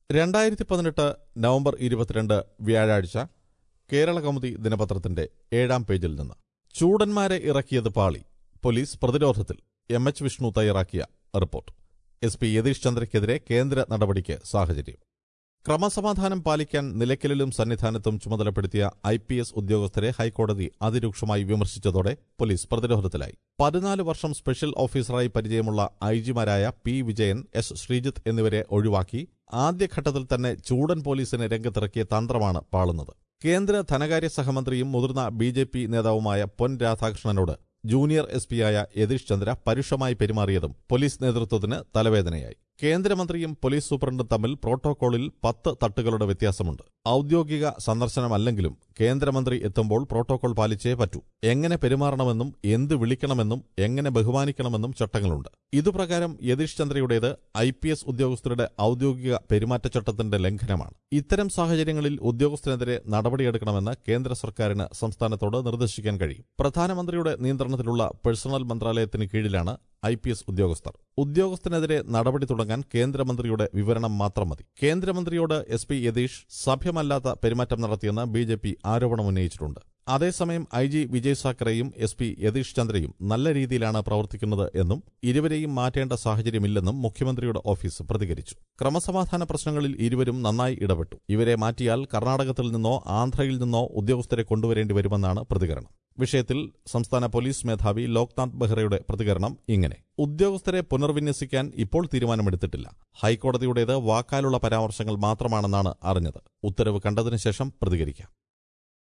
രണ്ടായിരത്തി പതിനെട്ട് നവംബർ ഇരുപത്തിരണ്ട് വ്യാഴാഴ്ച കേരള കൗമുദി ദിനപത്രത്തിന്റെ ഏഴാം പേജിൽ നിന്ന് ചൂടന്മാരെ ഇറക്കിയത് പാളി പോലീസ് പ്രതിരോധത്തിൽ എം എച്ച് വിഷ്ണു തയ്യാറാക്കിയ റിപ്പോർട്ട് എസ് പി യതീഷ് ചന്ദ്രയ്ക്കെതിരെ കേന്ദ്ര നടപടിക്ക് സാഹചര്യം ക്രമസമാധാനം പാലിക്കാൻ നിലയ്ക്കലിലും സന്നിധാനത്തും ചുമതലപ്പെടുത്തിയ ഐ പി എസ് ഉദ്യോഗസ്ഥരെ ഹൈക്കോടതി അതിരൂക്ഷമായി വിമർശിച്ചതോടെ പോലീസ് പ്രതിരോധത്തിലായി പതിനാല് വർഷം സ്പെഷ്യൽ ഓഫീസറായി പരിചയമുള്ള ഐജിമാരായ പി വിജയൻ എസ് ശ്രീജിത്ത് എന്നിവരെ ഒഴിവാക്കി ആദ്യഘട്ടത്തിൽ തന്നെ ചൂടൻ പോലീസിനെ രംഗത്തിറക്കിയ തന്ത്രമാണ് പാളുന്നത് കേന്ദ്ര ധനകാര്യ സഹമന്ത്രിയും മുതിർന്ന ബി ജെ പി നേതാവുമായ പൊൻ രാധാകൃഷ്ണനോട് ജൂനിയർ എസ് പിയായ യതീഷ് ചന്ദ്ര പരുഷമായി പെരുമാറിയതും പോലീസ് നേതൃത്വത്തിന് തലവേദനയായി കേന്ദ്രമന്ത്രിയും പോലീസ് സൂപ്രണ്ടും തമ്മിൽ പ്രോട്ടോകോളിൽ പത്ത് തട്ടുകളുടെ വ്യത്യാസമുണ്ട് ഔദ്യോഗിക സന്ദർശനമല്ലെങ്കിലും കേന്ദ്രമന്ത്രി എത്തുമ്പോൾ പ്രോട്ടോകോൾ പാലിച്ചേ പറ്റൂ എങ്ങനെ പെരുമാറണമെന്നും എന്ത് വിളിക്കണമെന്നും എങ്ങനെ ബഹുമാനിക്കണമെന്നും ചട്ടങ്ങളുണ്ട് ഇതുപ്രകാരം യതീഷ് ചന്ദ്രയുടേത് ഐ പി എസ് ഉദ്യോഗസ്ഥരുടെ ഔദ്യോഗിക പെരുമാറ്റച്ചട്ടത്തിന്റെ ലംഘനമാണ് ഇത്തരം സാഹചര്യങ്ങളിൽ ഉദ്യോഗസ്ഥനെതിരെ നടപടിയെടുക്കണമെന്ന് കേന്ദ്ര സർക്കാരിന് സംസ്ഥാനത്തോട് നിർദ്ദേശിക്കാൻ കഴിയും പ്രധാനമന്ത്രിയുടെ നിയന്ത്രണത്തിലുള്ള പേഴ്സണൽ മന്ത്രാലയത്തിന് കീഴിലാണ് ഐ പി എസ് ഉദ്യോഗസ്ഥർ ഉദ്യോഗസ്ഥനെതിരെ നടപടി തുടങ്ങാൻ കേന്ദ്രമന്ത്രിയുടെ വിവരണം മാത്രം മതി കേന്ദ്രമന്ത്രിയോട് എസ് പി യതീഷ് സഭ്യമല്ലാത്ത പെരുമാറ്റം നടത്തിയെന്ന് ബി ജെ പി ആരോപണമുന്നയിച്ചിട്ടുണ്ട് അതേസമയം ഐ ജി വിജയ് സാക്കറെയും എസ് പി യതീഷ് ചന്ദ്രയും നല്ല രീതിയിലാണ് പ്രവർത്തിക്കുന്നത് എന്നും ഇരുവരെയും മാറ്റേണ്ട സാഹചര്യമില്ലെന്നും മുഖ്യമന്ത്രിയുടെ ഓഫീസ് പ്രതികരിച്ചു ക്രമസമാധാന പ്രശ്നങ്ങളിൽ ഇരുവരും നന്നായി ഇടപെട്ടു ഇവരെ മാറ്റിയാൽ കർണാടകത്തിൽ നിന്നോ ആന്ധ്രയിൽ നിന്നോ ഉദ്യോഗസ്ഥരെ കൊണ്ടുവരേണ്ടി വരുമെന്നാണ് പ്രതികരണം വിഷയത്തിൽ സംസ്ഥാന പോലീസ് മേധാവി ലോക്നാഥ് ബെഹ്റയുടെ പ്രതികരണം ഇങ്ങനെ ഉദ്യോഗസ്ഥരെ പുനർവിന്യസിക്കാൻ ഇപ്പോൾ തീരുമാനമെടുത്തിട്ടില്ല ഹൈക്കോടതിയുടേത് വാക്കാലുള്ള പരാമർശങ്ങൾ മാത്രമാണെന്നാണ് അറിഞ്ഞത് ഉത്തരവ് കണ്ടതിനു ശേഷം പ്രതികരിക്കാം